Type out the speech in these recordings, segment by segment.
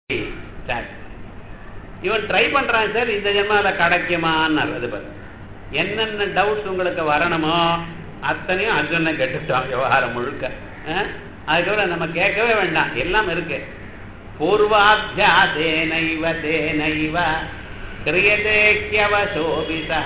Sir இவன் try பண்றான் sir இந்த ஜென்மாவில் கிடைக்குமான்னு அது பாரு என்னென்ன டவுட்ஸ் உங்களுக்கு வரணுமோ அத்தனையும் அர்ஜுனன் கேட்டுட்டான் விவகாரம் முழுக்க அஹ்? அதுக்கப்புறம் நம்ம கேட்கவே வேண்டாம் எல்லாம் இருக்கு பூர்வாபியாசேனைவ தேனைவ கிரியதே கியவசோபிதா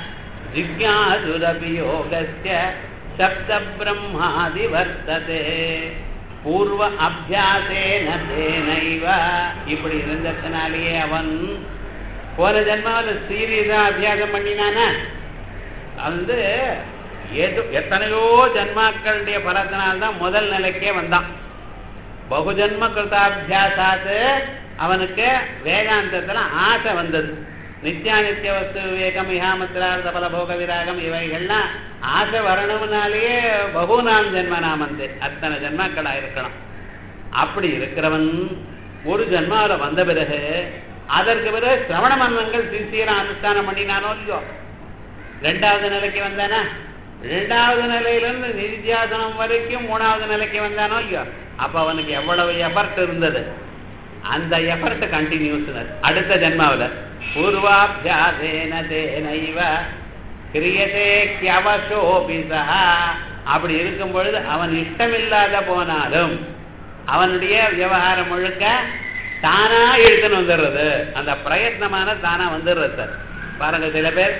ஜிக்யாசுரபி யோகஸ்ய சப்த பிரம்மாதி வர்த்ததே பூர்வ அபியாசேன தேனைவ இப்படி இருந்ததுனாலேயே அவன் போன ஜென்மாவில் சீரியஸா அபியாசம் பண்ணினானா வந்து எது எத்தனையோ ஜன்மாக்களுடைய பலத்தினால்தான் முதல் நிலைக்கே வந்தான் பகுஜன்ம கிருதாபியாசாத்து அவனுக்கு வேதாந்தத்துல ஆசை வந்தது நித்யானித்திய வஸ்து விவேகம் இஹாமத்திரார்த்த பலபோக விராகம் இவைகள்லாம் ஆசை வரணும்னாலேயே பகுநாம் ஜென்மனாம் வந்து அத்தனை ஜென்மாக்களா இருக்கணும் அப்படி இருக்கிறவன் ஒரு ஜென்மாவில் வந்த பிறகு அதற்கு பிறகு சிரவண மன்னங்கள் சின்சியரா அனுஷ்டானம் பண்ணினானோ இல்லையோ ரெண்டாவது நிலைக்கு வந்தானா ரெண்டாவது நிலையிலிருந்து நிதித்தியாசனம் வரைக்கும் மூணாவது நிலைக்கு வந்தானோ இல்லையோ அப்ப அவனுக்கு எவ்வளவு எஃபர்ட் இருந்தது அந்த எஃபர்ட் கண்டினியூஸ் அடுத்த ஜென்மாவில் பூர்வாபியாசேன தேனைவ கிரியதே கியவசோபிசா அப்படி இருக்கும் பொழுது அவன் இஷ்டமில்லாத போனாலும் அவனுடைய விவகாரம் முழுக்க தானா இழுத்துன்னு வந்துடுறது அந்த பிரயத்னமான தானா வந்துடுறது சார் பாருங்க சில பேர்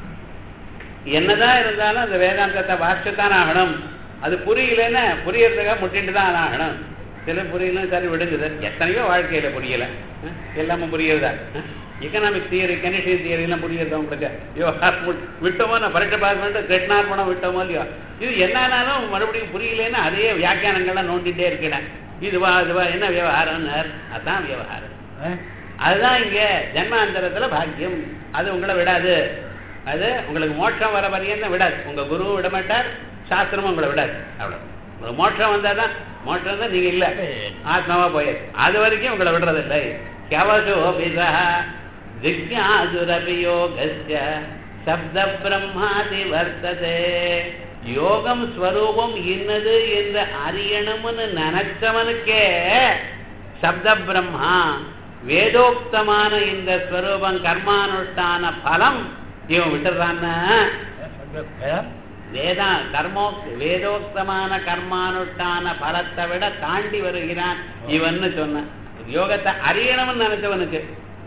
என்னதான் இருந்தாலும் அந்த வேதாந்தத்தை வாசிச்சுத்தான் ஆகணும் அது புரியலன்னு புரியறதுக்காக முட்டிட்டு தான் ஆகணும் சில புரியலன்னு சரி விடுங்குது எத்தனையோ வாழ்க்கையில புரியல அஹ், எல்லாமே புரியுறதா எக்கனாமிக் தியரி கெமிஸ்ட்ரி தியரி எல்லாம் புரியுறதா உங்களுக்கு விவகாரம் விட்- விட்டோமோ நான் பரீட்சை பாஸ் பண்ணிட்டு கிருஷ்ணார் பணம் விட்டோமோ இல்லையோ இது என்னன்னாலும் மறுபடியும் புரியலன்னு அதே வியாக்கியானங்கள்லாம் நோண்டிட்டே இருக்கிறேன் இதுவா இதுவா என்ன விவகாரம்னு அதான் விவகாரம் அதுதான் இங்க ஜென்மாந்தரத்துல பாக்கியம் அது உங்களை விடாது அது உங்களுக்கு மோட்சம் வர பரியந்தம் விடாது உங்க குருவும் விட மாட்டார் சாஸ்திரமும் உங்களை விடாது அவ்வளவு உங்களுக்கு மோட்சம் வந்தாதான் மோட்சம் தான் நீங்க இல்ல ஆத்மாவா போயாச்சு அது வரைக்கும் உங்களை விடுறது இல்லை கவசோபிதா ஜிக்யாசுரபியோகஸ்ய சப்த பிரம்மாதி வர்த்ததே யோகம் ஸ்வரூபம் இன்னது என்று அறியணும்னு நினைச்சவனுக்கே சப்த பிரம்மா வேதோக்தமான இந்த ஸ்வரூபம் கர்மானுஷ்டான பலம் இவன் விட்டுறான்னா வேதா கர்மோ வேதோக்தமான கர்மானுஷ்டான பலத்தை விட தாண்டி வருகிறான் இவன்னு சொன்னான் யோகத்தை அறியணும்னு நினைச்சவனுக்கு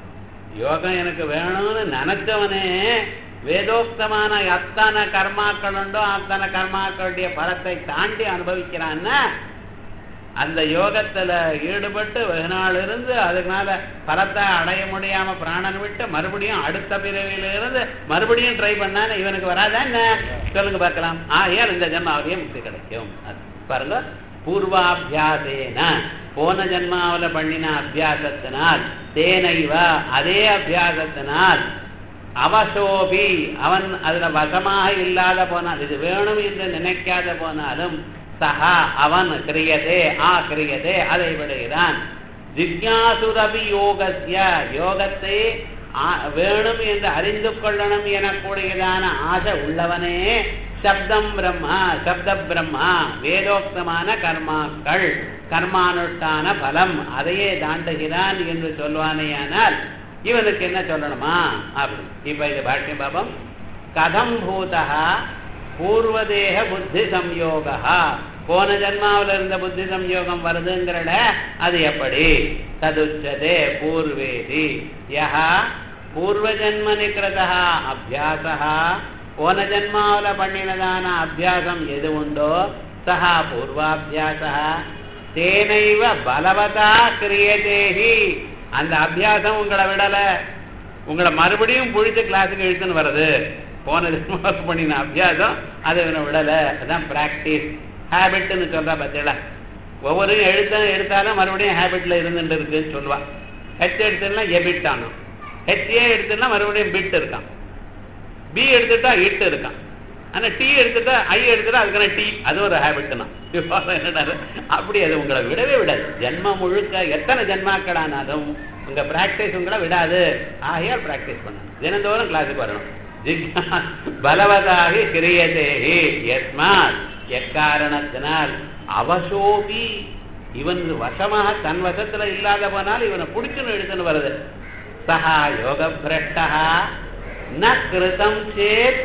யோகம் எனக்கு வேணும்னு நினைச்சவனே வேதோக்தமான அத்தனை கர்மாக்கள் உண்டோ அத்தனை கர்மாக்களுடைய பலத்தை தாண்டி அனுபவிக்கிறான்னா அந்த யோகத்துல ஈடுபட்டு வெகு நாள் இருந்து அதனால பலத்தை அடைய முடியாம பிராணன் விட்டு மறுபடியும் அடுத்த பிறவியில இருந்து மறுபடியும் ட்ரை பண்ணானே இவனுக்கு வராதா என்ன சொல்லுங்க பார்க்கலாம் ஆகையால் இந்த ஜென்மாவிலேயே முக்தி கிடைக்கும் அது பாருங்க பூர்வாபியாசேன போன ஜென்மாவில பண்ணின அபியாசத்தினால் தேனைவ அதே அபியாசத்தினால் அவசோபி அவன் அதுல வசமாக இல்லாத போனால் இது வேணும் என்று நினைக்காத போனாலும் சஹா அவன் கிரியதே ஆ கிரியதே அதை விடுகிறான் ஜிக்யாசுரபி யோகஸ்ய யோகத்தை ஆ- வேணும் என்று அறிந்து கொள்ளணும் எனக்கூடியதான ஆசை உள்ளவனே சப்தம் பிரம்மா சப்த பிரம்மா வேதோக்தமான கர்மாக்கள் கர்மானுஷ்டான பலம் அதையே தாண்டுகிறான் என்று சொல்வானேயானால் இவனுக்கு என்ன சொல்லணுமா அப்படி இப்ப இது பாஷ்யம் பாபம் கதம் பூதா பூர்வதேக புத்தி சம்யோகா போன ஜன்மாவில் இருந்த புத்தி சம்யோகம் வருதுங்கிறட அது எப்படி ததுச்சதே பூர்வேதி யஹா பூர்வ ஜன்மனி கிருதா அபியாசா போன ஜன்மாவில் பண்ணினதான அபியாசம் எது உண்டோ சஹா பூர்வாபியாசா தேனைவ பலவதா கிரியதேஹி அந்த அபியாசம் உங்களை விடல உங்களை மறுபடியும் புழிச்சு கிளாஸுக்கு இழுத்துன்னு வருது போன ஜென்மாவுக்கு பண்ணின அபியாசம் அதை இவனை விடல அதான் பிராக்டிஸ் ஹேபிட்னு சொல்றா பார்த்தீங்களா ஒவ்வொரு எழுத்தும் எடுத்தாலும் மறுபடியும் ஹேபிட்ல இருந்துட்டு இருக்குன்னு சொல்லுவா ஹெச் எடுத்துனா எபிட் ஆனும் ஹெச்ஏ எடுத்துனா மறுபடியும் பிட் இருக்கான் பி எடுத்துட்டா இட் இருக்கான் ஆனா டி எடுத்துட்டா ஐ எடுத்துட்டா அதுக்கான டி அது ஒரு ஹேபிட் தான் என்னடா அப்படி அது உங்களை விடவே விடாது ஜென்மம் முழுக்க எத்தனை ஜென்மாக்களானாலும் உங்க பிராக்டிஸ் உங்களை விடாது ஆகையால் பிராக்டிஸ் பண்ணணும் தினந்தோறும் கிளாஸுக்கு வரணும் ஜிக்னா பலவதாகி கிரியதேஹி யஸ்மாத் எக்காரணத்தினால் அவசோபி இவன் வசமாக தன் வசத்துல இல்லாத போனால் இவனை பிடிச்சுன்னு எடுத்துன்னு வருது சஹா யோக பிரஷ்டா ந கிருதம் சேத்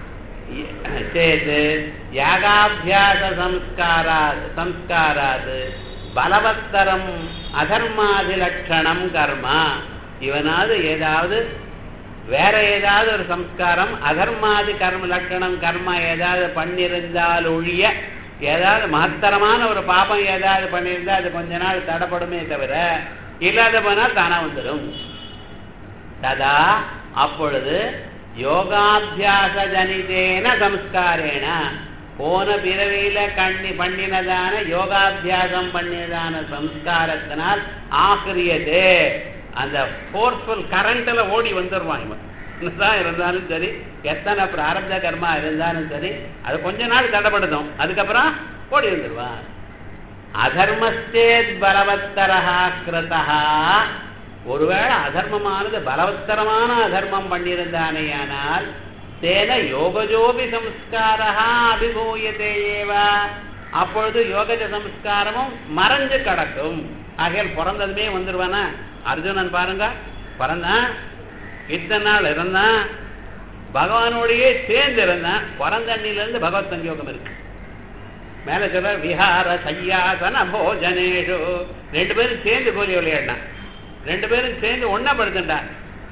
சேத் யாகாபியாச சம்ஸ்காராத் சம்ஸ்காராத் பலவத்தரம் அதர்மாதி லட்சணம் கர்மா இவனாவது ஏதாவது வேற ஏதாவது ஒரு சம்ஸ்காரம் அதர்மாதி கர்ம லட்சணம் கர்மா ஏதாவது பண்ணியிருந்தால் ஒழிய ஏதாவது மகத்தரமான ஒரு பாபம் ஏதாவது பண்ணியிருந்தா அது கொஞ்ச நாள் தடப்படுமே தவிர இல்லாத போனால் தானா வந்துடும் ததா அப்பொழுது யோகாபியாச ஜனிதேன சம்ஸ்காரேன போன பிறவியில கண்ணி பண்ணினதான யோகாபியாசம் பண்ணினதான சம்ஸ்காரத்தினால் ஆக்கிரியதே அந்த ஃபோர்ஸ்ஃபுல் கரண்ட்ல ஓடி வந்துடுவான் இவன் என்னதான் இருந்தாலும் சரி எத்தனை பிராரப்த கர்மா இருந்தாலும் சரி அது கொஞ்ச நாள் தடப்படுத்தும் அதுக்கப்புறம் ஓடி வந்துடுவான் அதர்மஸ்தேத் பலவத்தரஹா கிருதா ஒருவேளை அதர்மமானது பலவத்தரமான அதர்மம் பண்ணியிருந்தானேயானால் தேன யோகஜோபி சம்ஸ்காரா அபிபூயதே ஏவ அப்பொழுது யோகஜ சம்ஸ்காரமும் மறைஞ்சு கிடக்கும் ஆகையால் பிறந்ததுமே வந்துருவானா அர்ஜுனன் பாருங்க பிறந்தான் இத்தனை நாள் இருந்தான் பகவானோடையே சேர்ந்து இருந்தான் பிறந்தண்ணிலிருந்து பகவத் சங்கயோகம் இருக்கு மேல சொல்ற விஹார சையாசன போஜனேஷு ரெண்டு பேரும் சேர்ந்து கோலி விளையாடினான் ரெண்டு பேரும் சேர்ந்து ஒன்னா படுத்துட்டான்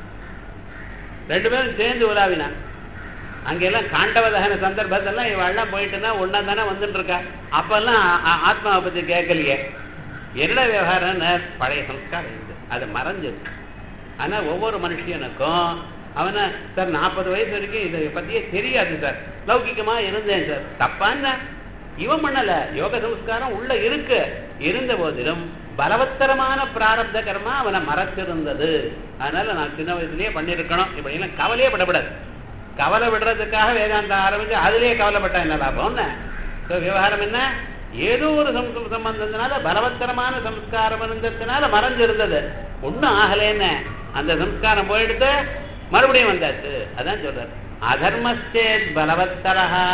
ரெண்டு பேரும் சேர்ந்து உலாவினான் அங்கெல்லாம் காண்டவதகன சந்தர்ப்பத்தெல்லாம் இவெல்லாம் போயிட்டுனா ஒன்னா தானே வந்துட்டு இருக்கா அப்பெல்லாம் ஆத்மாவை பத்தி கேட்கலையே என்ன விவகாரம்னு பழைய சம்ஸ்காரம் இருக்குது அது மறைஞ்சிருக்கு ஆனா ஒவ்வொரு மனுஷனுக்கும் அவனை சார் நாற்பது வயசு வரைக்கும் இதை பத்தியே தெரியாது சார் லௌகிக்கமா இருந்தேன் சார் தப்பான்னு இவன் பண்ணல யோக சம்ஸ்காரம் உள்ள இருக்கு இருந்த போதிலும் பலவத்தரமான பிராரப்த கர்மா அவனை மறைச்சிருந்தது அதனால நான் சின்ன வயசுலயே பண்ணிருக்கணும் இப்படிலாம் கவலையே படப்படாது கவலை விடுறதுக்காக வேதாந்தம் ஆரம்பிச்சு அதுலயே கவலைப்பட்டா என்ன லாபம்னு விவகாரம் என்ன ஏதோ ஒரு சம்பந்தத்தினால பலவத்தரமான சம்ஸ்காரம் இருந்ததுனால மறைஞ்சிருந்தது ஒன்றும் ஆகலேன்னு அந்த சம்ஸ்காரம் போயிடுத்து மறுபடியும் வந்தாச்சு அதான் சொல்றாரு அதர்மஸ்தேத் பலவத்தரஹா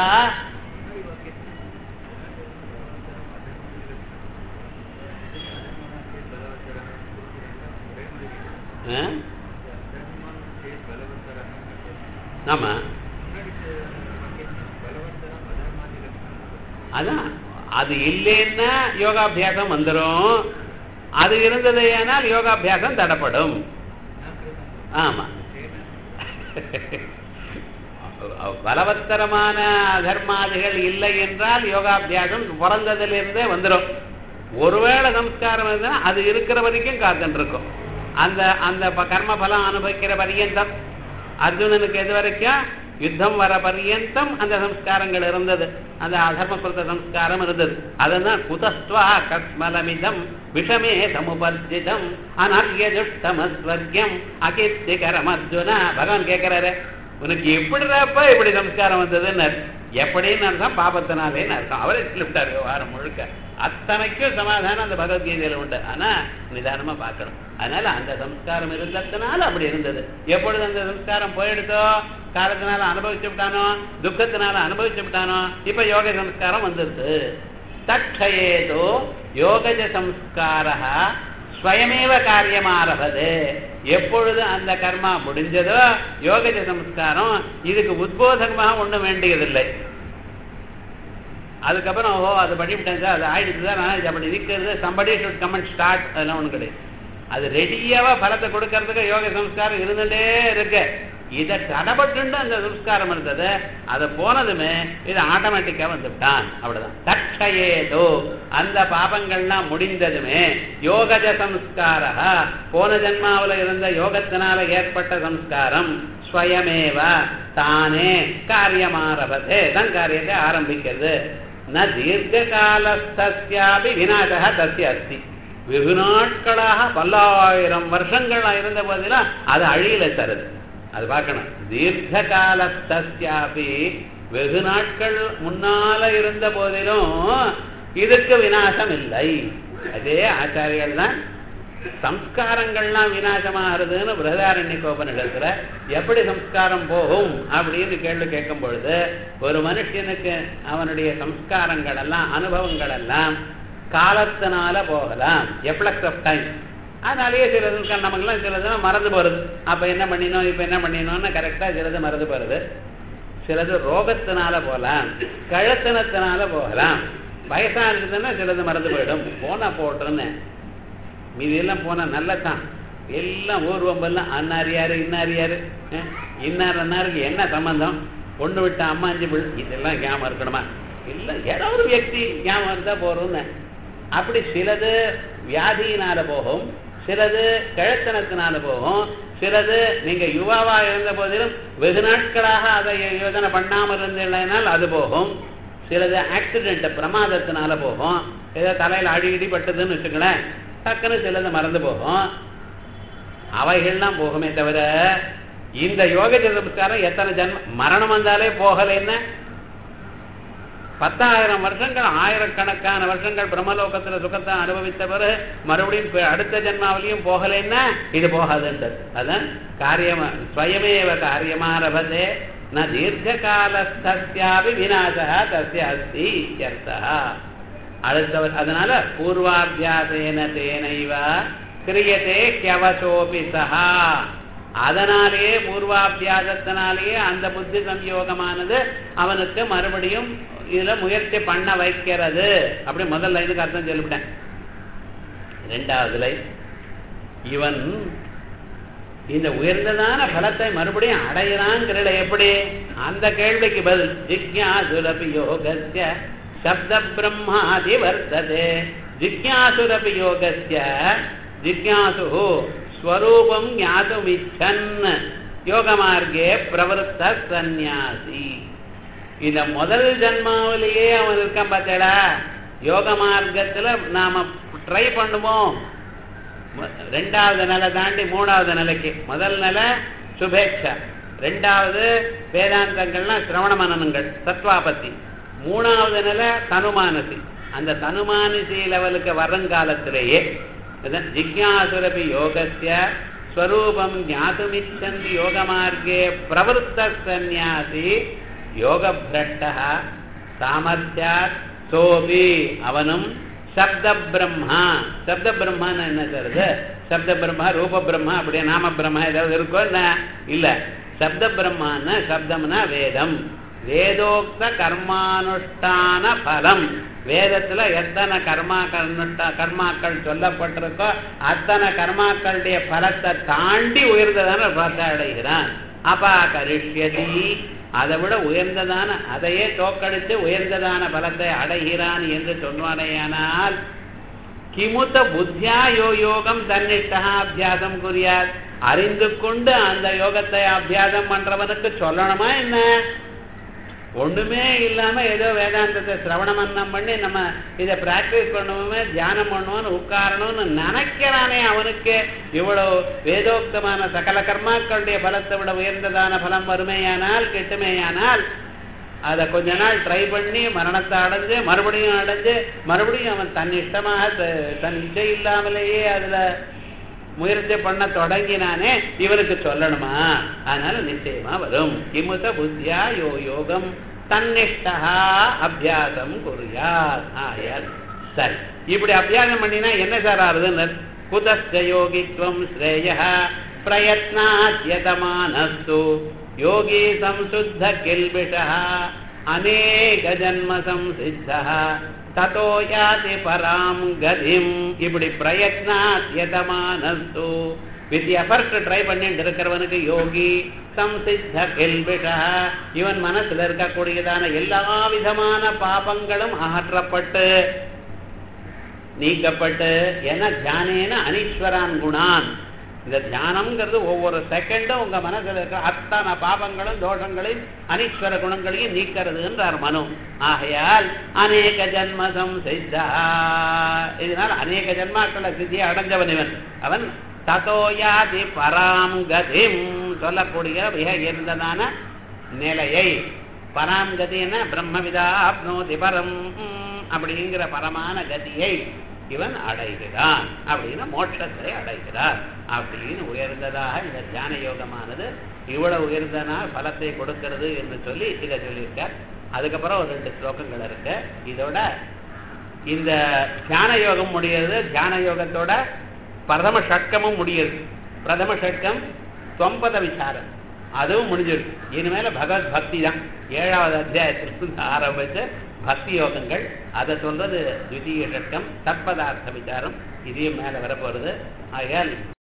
ஆமா அதான் அது இல்லைன்னா யோகாபியாசம் வந்துடும் அது இருந்தது ஏனால் யோகாபியாசம் தடப்படும் ஆமா பலவத்தரமான தர்மாதிகள் இல்லை என்றால் யோகாபியாசம் பிறந்ததிலிருந்தே வந்துடும் ஒருவேளை சம்ஸ்காரம் இருந்தா அது இருக்கிற வரைக்கும் காத்துட்டு இருக்கும் அந்த அந்த கர்ம பலம் அனுபவிக்கிற பரியந்தம் அர்ஜுனனுக்கு எது வரைக்கும் யுத்தம் வர பர்யந்தம் அந்த சம்ஸ்காரங்கள் இருந்தது அந்த அதர்ம குருத்த சம்ஸ்காரம் இருந்தது அதுதான் குதஸ்துவா கஸ்மலமிதம் விஷமே சமுபர்ஜிதம் அனர்ய துஷ்டமஸ்வர்யம் அகித்திகரம் அர்ஜுனா பகவான் கேட்கிறாரு உனக்கு எப்படிதாப்பா இப்படி சம்ஸ்காரம் வந்ததுன்னு எப்படின்னு அர்த்தம் பாபத்தினாலேன்னு அர்த்தம் அவரே சொல்லிவிட்டார் வாரம் முழுக்க அத்தனைக்கும் சமாதானம் அந்த பகவத்கீதையில உண்டு ஆனா நிதானமா பார்க்கணும் அதனால அந்த சம்ஸ்காரம் இருந்ததுனால அப்படி இருந்தது எப்பொழுது அந்த சம்ஸ்காரம் போயிடுதோ காலத்தினால அனுபவிச்சு விட்டானோ துக்கத்தினால அனுபவிச்சு விட்டானோ இப்ப யோக சம்ஸ்காரம் வந்துருது தட்சயேதோ யோகஜ சம்ஸ்கார ஸ்வயமேவ காரியமாரபது எப்பொழுது அந்த கர்மா முடிஞ்சதோ யோகஜ சம்ஸ்காரம் இதுக்கு உத்போதகமாக ஒன்றும் வேண்டியதில்லை அதுக்கப்புறம் ஓஹோ அது பண்ணிவிட்டேன் சார் அது ஆயிடுச்சு சார் ஆனால் இது அப்படி இருக்கிறது சம்படி ஷுட் கமெண்ட் ஸ்டார்ட் அதெல்லாம் ஒன்றும் கிடையாது அது ரெடியாவா பலத்தை கொடுக்கறதுக்கு யோக சம்ஸ்காரம் இருந்துட்டே இருக்கு இதை தடப்பட்டு அந்த சம்ஸ்காரம் இருந்தது அது போனதுமே இது ஆட்டோமேட்டிக்கா வந்துவிட்டான் அவ்வளவுதான் தட்சயேதோ அந்த பாபங்கள்லாம் முடிந்ததுமே யோகஜ சம்ஸ்கார போன ஜென்மாவில் இருந்த யோகத்தினால ஏற்பட்ட சம்ஸ்காரம் ஸ்வயமேவ தானே காரியமாரபதே தன் காரியத்தை ஆரம்பிக்கிறது ந தீர்க்காலஸ்தியாபி விநாசக தஸ்ய அஸ்தி வெகு நாட்களாக பல்லாயிரம் வருஷங்கள் இருந்த போதிலும் அது அழியல தருது அது பார்க்கணும் தீர்க்க காலஸ்தியாபி வெகு நாட்கள் முன்னால இருந்த போதிலும் இதுக்கு விநாசம் இல்லை அதே ஆச்சாரியர்கள் தான் சம்ஸ்காரங்கள்லாம் விநாசமாகிறதுன்னு பிரதாரண்ய கோபனிடத்துல எப்படி சம்ஸ்காரம் போகும் அப்படின்னு கேள்வி கேட்கும் பொழுது ஒரு மனுஷனுக்கு அவனுடைய சம்ஸ்காரங்கள் எல்லாம் அனுபவங்கள் எல்லாம் காலத்தினால போகலாம் எப்ளக்ஸ் ஆஃப் டைம் அதனாலேயே சிலது நமக்குலாம் சிலதுலாம் மறந்து போறது அப்ப என்ன பண்ணினோம் இப்ப என்ன பண்ணினோம்னு கரெக்டா சிலது மறந்து போறது சிலது ரோகத்தினால போகலாம் கழத்தனத்தினால போகலாம் வயசா இருக்குதுன்னா சிலது மறந்து போயிடும் போனா போட்டுருன்னு மீதி எல்லாம் போனா நல்லதான் எல்லாம் ஊர்வம்பெல்லாம் அன்னார் யாரு இன்னார் யாரு அஹ், இன்னார் அன்னாருக்கு என்ன சம்பந்தம் பொண்ணு விட்ட அம்மா அஞ்சு பிள்ளை இதெல்லாம் ஞாபகம் இருக்கணுமா இல்லை ஏதோ ஒரு வியக்தி ஞாபகம் இருந்தா போறோம்னு அப்படி சிலது வியாதியினால போகும் சிலது கிழத்தனத்தினால போகும் சிலது நீங்க யுவாவா இருந்த போதிலும் வெகு நாட்களாக அதை யோஜனை பண்ணாமல் இருந்தீங்கன்னால் அது போகும் சிலது ஆக்சிடென்ட் பிரமாதத்தினால போகும் ஏதோ தலையில அடி இடி பட்டதுன்னு வச்சுங்களேன் டக்குன்னு சிலது மறந்து போகும் அவைகள்லாம் போகுமே தவிர இந்த யோக நமஸ்காரம் எத்தனை ஜன்ம மரணம் வந்தாலே போகல என்ன பத்தாயிரம் வருஷங்கள் ஆயிரக்கணக்கான வருஷங்கள் பிரம்மலோகத்துல சுகத்தை அனுபவித்த பிறகு மறுபடியும் இப்ப அடுத்த ஜென்மாவிலையும் போகலைன்னா இது போகாதுன்றது அதான் காரியம் ஸ்வயமேவ காரியமாரபதே ந தீர்க்காலஸ்தியாபி விநாசா தஸ்ய அஸ்தி இत्यर्थः. அடுத்தவர் அதனால பூர்வாபியாசேன தேனைவ கிரியதே கியவசோபி சஹா அதனாலேயே பூர்வாபியாசத்தினாலேயே அந்த புத்தி சம்யோகமானது அவனுக்கு மறுபடியும் இதுல முயற்சி பண்ண வைக்கிறது அப்படி முதல்ல இதுக்கு அர்த்தம் சொல்லிவிட்டேன் ரெண்டாவதுல இவன் இந்த உயர்ந்ததான பலத்தை மறுபடியும் அடையிறாங்கிறத எப்படி அந்த கேள்விக்கு பதில் ஜிக்யாசுரபி யோகஸ்ய சப்த பிரம்மாதி வர்த்ததே ஜிக்யாசுரபி யோகஸ்ய ஜிக்யாசு ஸ்வரூபம் ஞாதுமிச்சன் யோக மார்க்கே பிரவருத்த சந்நியாசி இந்த முதல் ஜன்மாவிலேயே அவன் இருக்கான் பார்த்தேடா யோக மார்க்கத்துல நாம ட்ரை பண்ணுவோம் மு- ரெண்டாவது நிலை தாண்டி மூணாவது நிலைக்கு முதல் நிலை சுபேட்சா ரெண்டாவது வேதாந்தங்கள்னா சிரவண மனனங்கள் சத்வாபத்தி மூணாவது நிலை தனுமானசி அந்த தனுமானசி லெவலுக்கு வருங்காலத்திலேயே அதான் ஜிக்யாசுரபி யோகஸ்ய ஸ்வரூபம் ஞாதுமிச்சந்தி யோக மார்க்கே பிரவருத்த சந்நியாசி யோக பிரஷ்டா சாமர்த்தியாத் சோபி அவனும் சப்த பிரம்மா சப்த பிரம்மான்னு என்ன சொல்றது சப்த பிரம்மா ரூப பிரம்மா அப்படியே நாம பிரம்மா ஏதாவது இருக்கோ என்ன இல்ல சப்த பிரம்மான்னு சப்தம்னா வேதம் வேதோக்த கர்மானுஷ்டான பலம் வேதத்துல எத்தனை கர்மா கர்ணுஷ்டா கர்மாக்கள் சொல்லப்பட்டிருக்கோ அத்தனை கர்மாக்களுடைய பலத்தை தாண்டி உயர்ந்ததான பலத்தை அடைகிறான் அப்பா கரிஷ்யதி அதை விட உயர்ந்ததான அதையே தோக்கடித்து உயர்ந்ததான பலத்தை அடைகிறான் என்று சொன்னானேயானால் கிமுத்த புத்தியா யோ யோகம் தன்னிஷ்டா அபியாசம் குறியார் அறிந்து கொண்டு அந்த யோகத்தை அபியாசம் பண்றவனுக்கு சொல்லணுமா என்ன ஒண்ணுமே இல்லாம ஏதோ வேதாந்தத்தை சிரவண மன்னம் பண்ணி நம்ம இதை பிராக்டிஸ் பண்ணுவோமே தியானம் பண்ணுவோம்னு உட்காரணும்னு நினைக்கிறானே அவனுக்கு இவ்வளவு வேதோக்தமான சகல கர்மாக்களுடைய பலத்தை விட உயர்ந்ததான பலம் வருமேயானால் கெட்டுமேயானால் அதை கொஞ்ச நாள் ட்ரை பண்ணி மரணத்தை அடைஞ்சு மறுபடியும் அடைஞ்சு மறுபடியும் அவன் தன் இஷ்டமாக த- தன் இச்சை இல்லாமலேயே அதுல முயற்சி பண்ண தொடங்கினானே இவனுக்கு சொல்லணுமா அதனால நிச்சயமா வரும் கிமுத புத்தியா யோ யோகம் தன்னிஷ்டா அபியாசம் குறியாத் ஆயால் சரி இப்படி அபியாசம் பண்ணினா என்ன சார் ஆறுதுன்னு குதஸ்த யோகித்வம் ஸ்ரேய பிரயத்னாத்யதமானஸ்து யோகி சம்சுத்த கில்பிஷா அநேக ஜன்ம சம்சித்தா ததோ யாதி பராம் கதிம் இப்படி பிரயத்னாத் யதமானஸ்து வித் எஃபர்ட் ட்ரை பண்ணிட்டு இருக்கிறவனுக்கு யோகி சம்சித்த கெல்பிஷா இவன் மனசுல இருக்கக்கூடியதான எல்லா விதமான பாபங்களும் அகற்றப்பட்டு நீக்கப்பட்டு என தியானேன அனீஸ்வரான் குணான் இந்த தியானம்ங்கிறது ஒவ்வொரு செகண்டும் உங்க மனசுல இருக்கிற அத்தனை பாபங்களும் தோஷங்களையும் அனீஸ்வர குணங்களையும் நீக்கிறதுன்றார் மனு ஆகையால் அநேக ஜன்மதம் செய்தா இதனால் அநேக ஜன்மாக்களை சித்தியை அடைஞ்சவன் இவன் அவன் ததோயாதி பராம் கதிம் சொல்லக்கூடிய மிக உயர்ந்ததான நிலையை பராம் கதின்னா பிரம்மவிதா ஆப்னோதி பரம் ம், அப்படிங்கிற பரமான கதியை இவன் அடைகிறான் அப்படின்னு மோட்சத்தை அடைகிறார் அப்படின்னு உயர்ந்ததாக இந்த தியான யோகமானது இவ்வளவு உயர்ந்தனா பலத்தை கொடுக்கிறது என்று சொல்லி இதை சொல்லியிருக்கார் அதுக்கப்புறம் ஒரு ரெண்டு ஸ்லோகங்கள் இருக்கு இதோட இந்த தியான யோகம் முடியறது தியான யோகத்தோட பிரதம ஷட்கமும் முடியுது பிரதம ஷட்கம் தொம்பத விசாரம் அதுவும் முடிஞ்சிருக்கு இனிமேல பகவத் பக்தி தான் ஏழாவது அத்தியாயத்திலிருந்து ஆரம்பிச்ச பக்தி யோகங்கள் அதை சொல்றது திவிதீய ஷட்கம் தற்பதார்த்த விசாரம் இதையும் மேல வரப்போறது ஆகையால்